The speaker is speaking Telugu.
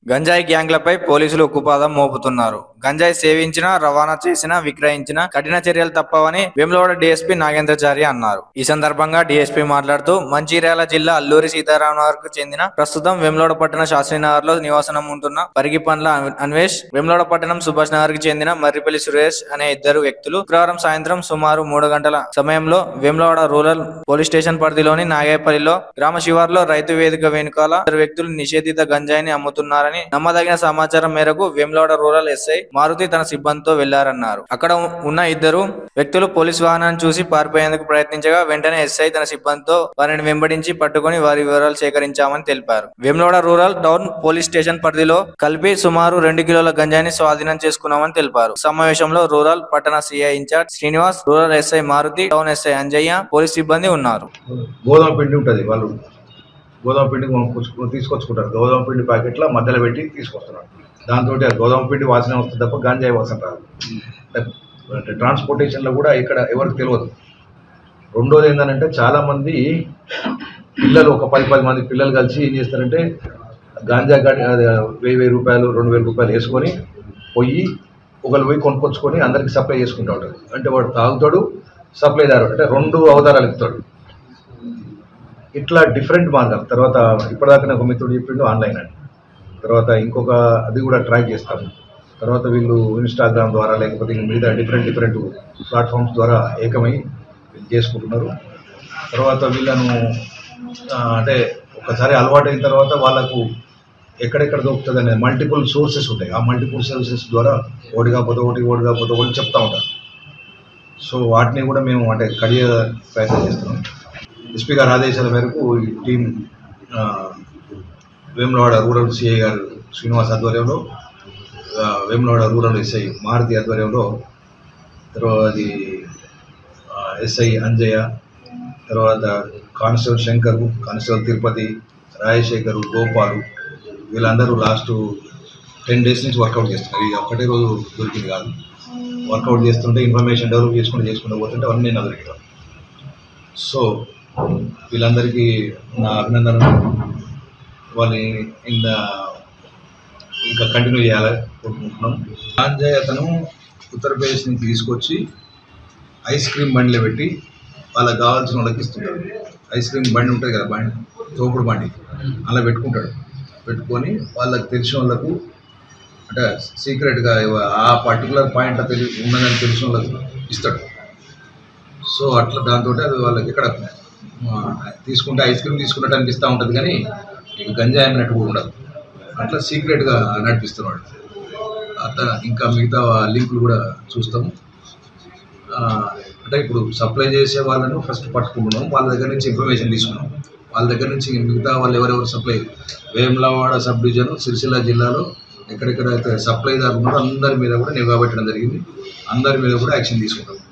గంజాయి గ్యాంగ్లపై పోలీసులు ఉక్కుపాదం మోపుతున్నారు గంజాయి సేవించినా రవాణా చేసినా విక్రయించినా కఠిన చర్యలు తప్పవని వేములవాడ డీఎస్పీ నాగేంద్రచారి అన్నారు ఈ సందర్భంగా డీఎస్పీ మాట్లాడుతూ మంచిర్యాల జిల్లా అల్లూరి సీతారామనగర్ కు చెందిన ప్రస్తుతం వేములవాడ పట్టణ శాస్త్రీనగర్ లో నివాసనం ఉంటున్న పరిగిపండ్ల అన్వేష్ వేములవాడ పట్టణం సుభాష్ నగర్ కి చెందిన మర్రిపల్లి సురేష్ అనే ఇద్దరు వ్యక్తులు శుక్రవారం సాయంత్రం సుమారు మూడు గంటల సమయంలో వేములవాడ రూరల్ పోలీస్ స్టేషన్ పరిధిలోని నాగేపల్లిలో గ్రామ శివార్లో రైతు వేదిక వెనుకాల ఇద్దరు వ్యక్తులు నిషేధిత గంజాయిని అమ్ముతున్నారని నమ్మదగిన సమాచారం మేరకు వేములవాడ రూరల్ ఎస్ఐ మారుతి తన సిబ్బందితో వెళ్లారన్నారు అక్కడ ఉన్న ఇద్దరు వ్యక్తులు పోలీస్ వాహనాన్ని చూసి పారిపోయేందుకు ప్రయత్నించగా వెంటనే ఎస్ఐ తన సిబ్బందితో వారిని వెంబడించి పట్టుకుని వారి వివరాలు సేకరించామని తెలిపారు Vemulawada rural town police station పరిధిలో కలిపి సుమారు రెండు కిలోల గంజాయిని స్వాధీనం చేసుకున్నామని తెలిపారు సమావేశంలో రూరల్ పట్టణ CI in charge Srinivas rural SI Maruthi town SI Anjaiah police సిబ్బంది ఉన్నారు గోధుమ పిండి ఉంటుంది వాళ్ళు గోధుమ పిండి కొనుక్కొచ్చుకు తీసుకొచ్చుకుంటారు గోధుమ పిండి ప్యాకెట్లో మధ్యలో పెట్టి తీసుకొస్తున్నారు దాంతో ఆ గోధుమ పిండి వాసన వస్తుంది తప్ప గాంజాయి వాసన రాదు అంటే ట్రాన్స్పోర్టేషన్లో కూడా ఇక్కడ ఎవరికి తెలియదు రెండోది ఏంటంటే చాలామంది పిల్లలు ఒక పది పది మంది పిల్లలు కలిసి ఏం చేస్తారంటే గాంజా గాడి అది వెయ్యి వెయ్యి రూపాయలు రెండు వేల రూపాయలు వేసుకొని పోయి ఒకరు పోయి కొనుక్కొచ్చుకొని అందరికి సప్లై చేసుకుంటూ ఉంటాడు అంటే వాడు తాగుతాడు సప్లైదారు అంటే రెండు అవతారాలు ఇస్తాడు ఇట్లా డిఫరెంట్ మార్గాలు తర్వాత ఇప్పటిదాకా ఒక మిత్రుడు చెప్పిండు ఆన్లైన్ అని తర్వాత ఇంకొక అది కూడా ట్రై చేస్తాము తర్వాత వీళ్ళు ఇన్స్టాగ్రామ్ ద్వారా లేకపోతే ఇంక మిగతా డిఫరెంట్ డిఫరెంట్ ప్లాట్ఫామ్స్ ద్వారా ఏకమై వీళ్ళు చేసుకుంటున్నారు తర్వాత వీళ్ళను ఆ, అంటే ఒకసారి అలవాటు అయిన తర్వాత వాళ్ళకు ఎక్కడెక్కడ దొరుకుతుంది అనే మల్టిపుల్ సోర్సెస్ ఉంటాయి ఆ మల్టిపుల్ సోర్సెస్ ద్వారా ఒకటి కాకపోతే ఒకటి ఒకటి కాకపోతే ఒకటి చెప్తా ఉంటారు సో వాటిని కూడా మేము అంటే కడియ ప్రయత్నం చేస్తున్నాం ఎస్పీ గారి ఆదేశాల మేరకు ఈ టీం ఆ, వేములవాడ రూరల్ సిఐ గారు శ్రీనివాస్ ఆధ్వర్యంలో ఆ, వేములవాడ రూరల్ ఎస్ఐ మారుతి ఆధ్వర్యంలో తర్వాత అది ఆ, ఎస్ఐ అంజయ్య తర్వాత కానిస్టేబుల్ శంకర్ కానిస్టేబుల్ తిరుపతి రాజశేఖర్ గోపాలు వీళ్ళందరూ లాస్ట్ టెన్ డేస్ నుంచి వర్కౌట్ చేస్తున్నారు ఇది ఒక్కటే రోజు దొరికింది కాదు వర్కౌట్ చేస్తుంటే ఇన్ఫర్మేషన్ డెవలప్ చేసుకుంటూ చేసుకుంటూ పోతుంటే అవన్నీ నా దొరికారు సో వీళ్ళందరికీ నా అభినందనలు వాళ్ళని ఇంకా ఇంకా కంటిన్యూ చేయాలని కోరుకుంటున్నాం సాంజయ్ అతను ఉత్తరప్రదేశ్ నుంచి తీసుకొచ్చి ఐస్ క్రీమ్ బండిలో పెట్టి వాళ్ళకి కావాల్సిన వాళ్ళకి ఇస్తుంటాడు ఐస్ క్రీమ్ బండి ఉంటుంది కదా బండి తోపుడు బండి అలా పెట్టుకుంటాడు పెట్టుకొని వాళ్ళకి తెలిసిన వాళ్ళకు అంటే సీక్రెట్గా ఆ పర్టికులర్ పాయింట్ తెలి ఉన్నదని తెలిసిన వాళ్ళకు ఇస్తాడు సో అట్లా దాంతో అది వాళ్ళకి ఇక్కడ ఆ, తీసుకుంటే ఐస్ క్రీమ్ తీసుకున్నట్టు అనిపిస్తూ ఉంటుంది కానీ ఇక గంజాయి అన్నట్టు కూడా ఉండదు అట్లా సీక్రెట్గా నడిపిస్తున్నాడు అట్లా ఇంకా మిగతా లింకులు కూడా చూస్తాము ఆ, అంటే ఇప్పుడు సప్లై చేసే వాళ్ళను ఫస్ట్ పట్టుకుంటున్నాం వాళ్ళ దగ్గర నుంచి ఇన్ఫర్మేషన్ తీసుకున్నాం వాళ్ళ దగ్గర నుంచి మిగతా వాళ్ళు ఎవరెవరు supply Vemulawada sub division Sircilla జిల్లాలో ఎక్కడెక్కడైతే సప్లైదారు ఉన్నారో అందరి మీద కూడా నిఘా పెట్టడం జరిగింది అందరి మీద కూడా యాక్షన్ తీసుకుంటాం